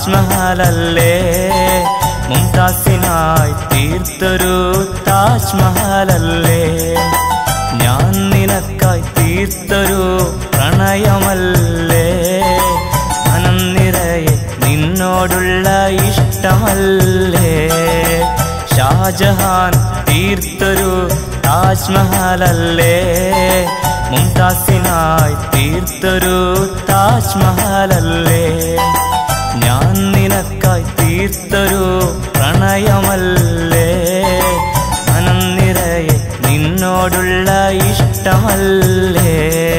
താജ്മഹലല്ലേ മുംതാസിനായി തീർത്തൊരു താജ്മഹലല്ലേ ഞാൻ നിനക്കായി തീർത്തൊരു പ്രണയമല്ലേ മനം നിറയെ നിന്നോടുള്ള ഇഷ്ടമല്ലേ ഷാജഹാൻ തീർത്തൊരു താജ്മഹലല്ലേ മുംതാസിനായി തീർത്തൊരു താജ്മഹലല്ലേ ഞാൻ നിനക്കായി തീർത്തൊരു പ്രണയമല്ലേ മനം നിറയെ നിന്നോടുള്ള ഇഷ്ടമല്ലേ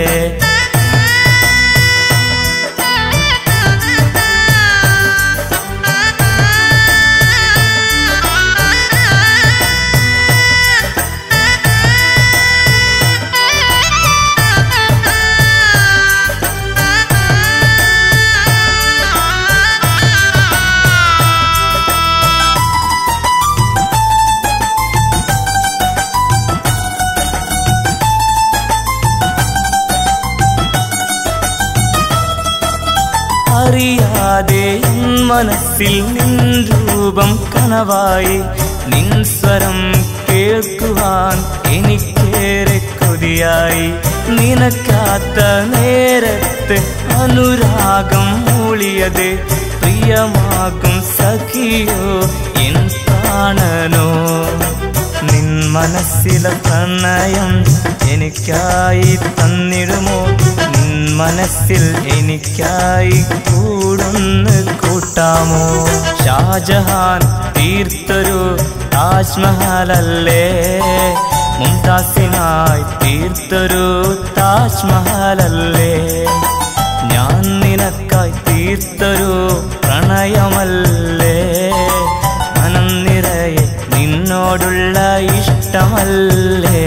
അറിയാതെ എൻ മനസ്സിൽ നിൻ രൂപം കനവായി നിൻ സ്വരം കേൾക്കുവാൻ എനിക്കേറെ കൊതിയായി നിനക്കാത്ത നേരത്ത് അനുരാഗം മൂളിയത് പ്രിയമാകും സഖിയോ എൻ പ്രാണനോ നിൻ മനസ്സിലെ പ്രണയം എനിക്കായി തന്നിടുമോ നിൻ മനസ്സിൽ എനിക്കായി കൂടുന്ന് കൂട്ടാമോ ഷാജഹാൻ തീർത്തൊരു താജ്മഹലല്ലേ മുംതാസിനായി തീർത്തൊരു താജ്മഹലല്ലേ ഞാൻ നിനക്കായി തീർത്തൊരു പ്രണയമല്ലേ മനം നിറയെ നിന്നോടുള്ള ഇഷ്ടമല്ലേ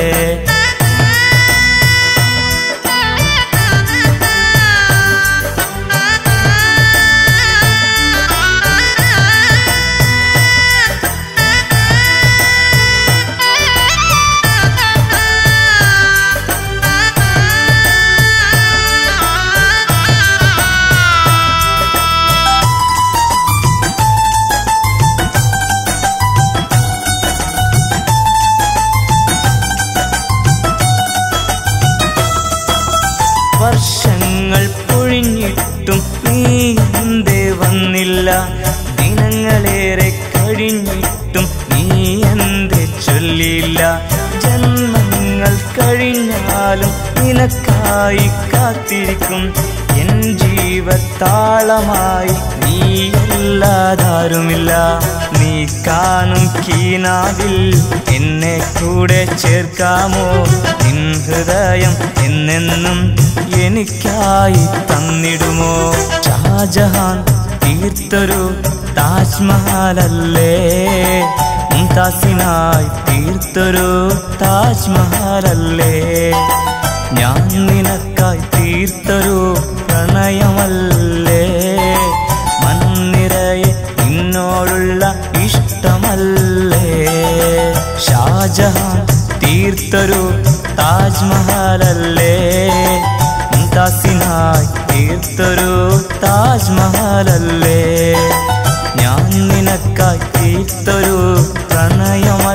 വർഷങ്ങൾ പൊഴിഞ്ഞിട്ടും നീ എന്തേ വന്നില്ല ദിനങ്ങളേറെ കഴിഞ്ഞിട്ടും നീ എന്തേ ചൊല്ലിയില്ല ജന്മങ്ങൾ കഴിഞ്ഞാലും നിനക്കായി കാത്തിരിക്കും എൻ ജീവത്താളമായി നീ അല്ലാതാരുമില്ല നീ കാണും കീനാവിൽ എന്നെ കൂടെ ചേർക്കാമോ നിൻ ഹൃദയം എന്നെന്നും എനിക്കായി തന്നിടുമോ ഷാജഹാൻ തീർത്തൊരു താജ്മഹലല്ലേ മുംതാസിനായി തീർത്തൊരു താജ്മഹലല്ലേ ഞാൻ നിനക്കായി തീർത്തൊരു പ്രണയമല്ലേ മനം നിറയെ നിന്നോടുള്ള ഇഷ്ടമല്ലേ ഷാജഹാൻ തീർത്തൊരു താജ്മഹലല്ലേ മുംതാസിനായി തീർത്തൊരു താജ്മഹലല്ലേ ഞാൻ നിനക്കായി തീർത്തൊരു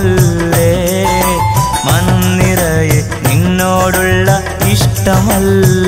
പ്രണയമല്ലേ മനം നിറയെ നിന്നോടുള്ള ഇഷ്ടമല്ലേ